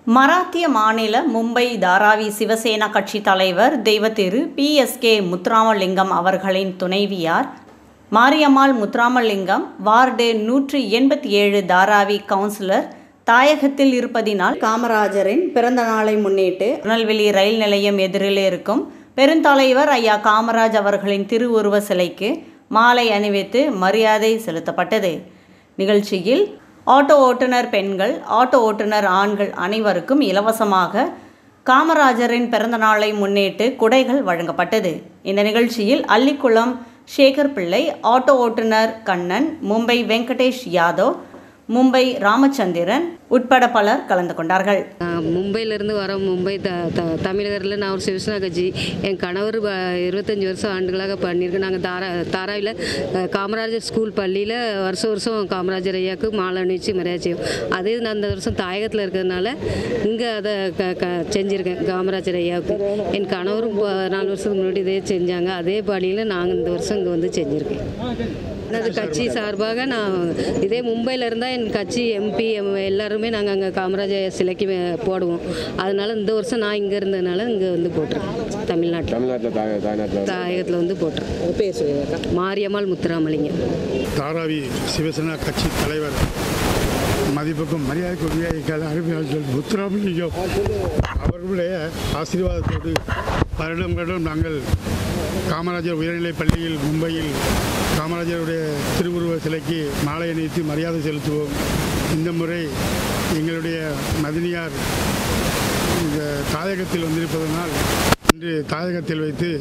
மராத்திய மாநில மும்பை தாராவி சிவசேனா கட்சி தலைவர் தெய்வத்திரு பி எஸ் கே முத்துராமலிங்கம் அவர்களின் துணைவியார் மாரியம்மாள் முத்துராமலிங்கம் வார்டு நூற்றி எண்பத்தி ஏழு தாராவி கவுன்சிலர் தாயகத்தில் இருப்பதினால் காமராஜரின் பிறந்த நாளை முன்னிட்டு திருநெல்வேலி ரயில் நிலையம் எதிரில் இருக்கும் பெருந்தலைவர் ஐயா காமராஜ் அவர்களின் திருவுருவ சிலைக்கு மாலை அணிவித்து மரியாதை செலுத்தப்பட்டது நிகழ்ச்சியில் ஆட்டோ ஓட்டுநர் பெண்கள் ஆட்டோ ஓட்டுநர் ஆண்கள் அனைவருக்கும் இலவசமாக காமராஜரின் பிறந்தநாளை முன்னிட்டு குடைகள் வழங்கப்பட்டது இந்த நிகழ்ச்சியில் அள்ளிக்குளம் சேகர் பிள்ளை ஆட்டோ ஓட்டுநர் கண்ணன் மும்பை வெங்கடேஷ் யாதவ் மும்பை ராமச்சந்திரன் உட்பட பலர் கலந்து கொண்டார்கள் நான் மும்பையிலேருந்து வரோம் மும்பை த த தமிழகத்தில் நான் ஒரு சிவசேனா கட்சி என் கணவர் வ- இருபத்தஞ்சி வருஷம் ஆண்டுகளாக பண்ணியிருக்கேன் நாங்கள் தாரா தாராவில் அஹ், காமராஜர் ஸ்கூல் பள்ளியில் வருஷம் வருஷம் காமராஜர் ஐயாவுக்கு மாலை அணிவிச்சு மரியாதை செய்வோம் அதே நான் அந்த வருஷம் தாயகத்தில் இருக்கிறதுனால இங்கே அதை க க செஞ்சுருக்கேன் காமராஜர் ஐயாவுக்கு என் கணவரும் ப- நாலு வருஷத்துக்கு முன்னாடி இதே செஞ்சாங்க அதே பாணியில் நாங்கள் இந்த வருஷம் இங்கே வந்து செஞ்சுருக்கேன் எனது கட்சி சார்பாக நான் இதே மும்பையில் இருந்தால் என் கட்சி எம்பி எல்லாருமே நாங்கள் அங்கே காமராஜர் சிலைக்கு மே- போடுவோம் அதனால இந்த வருஷம் நான் இங்கே இருந்ததுனால இங்கே வந்து போட்டிருக்கேன் தமிழ்நாட்டில் தமிழ்நாட்டில் தாய தாய்நாட்டில் தாயகத்தில் வந்து போட்டிருக்கேன் மாரியம்மாள் முத்துராமலிங்கம் தாராவி சிவசேனா கட்சி தலைவர் மதிப்புக்கும் மரியாதைக்குரிய எங்கள் அறிவியல் முத்துராமலிங்கம் அவர்களுடைய ஆசீர்வாதத்தோடு வருடம் வருடம் நாங்கள் காமராஜர் உயர்நிலைப் பள்ளியில் மும்பையில் காமராஜருடைய திருவுருவ சிலைக்கு மாலை அணிவித்து மரியாதை செலுத்துவோம் இந்த முறை எங்களுடைய மதினியார் இந்த தாயகத்தில் வந்திருப்பதனால் இன்று தாயகத்தில் வைத்து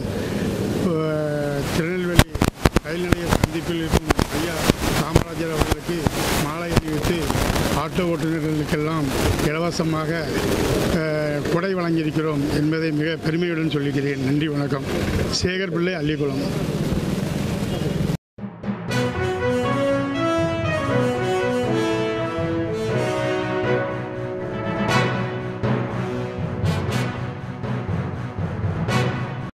அஹ், திருநெல்வேலி ரயில் நிலைய சந்திப்பில் இருக்கும் ஐயா காமராஜர் அவர்களுக்கு மாலை அணிவித்து ஆட்டோ ஓட்டுநர்களுக்கெல்லாம் இலவசமாக அஹ், கொடை வழங்கியிருக்கிறோம் என்பதை மிக பெருமையுடன் சொல்லிக்கிறேன் நன்றி வணக்கம் சேகர் பிள்ளை அள்ளிக்குளம்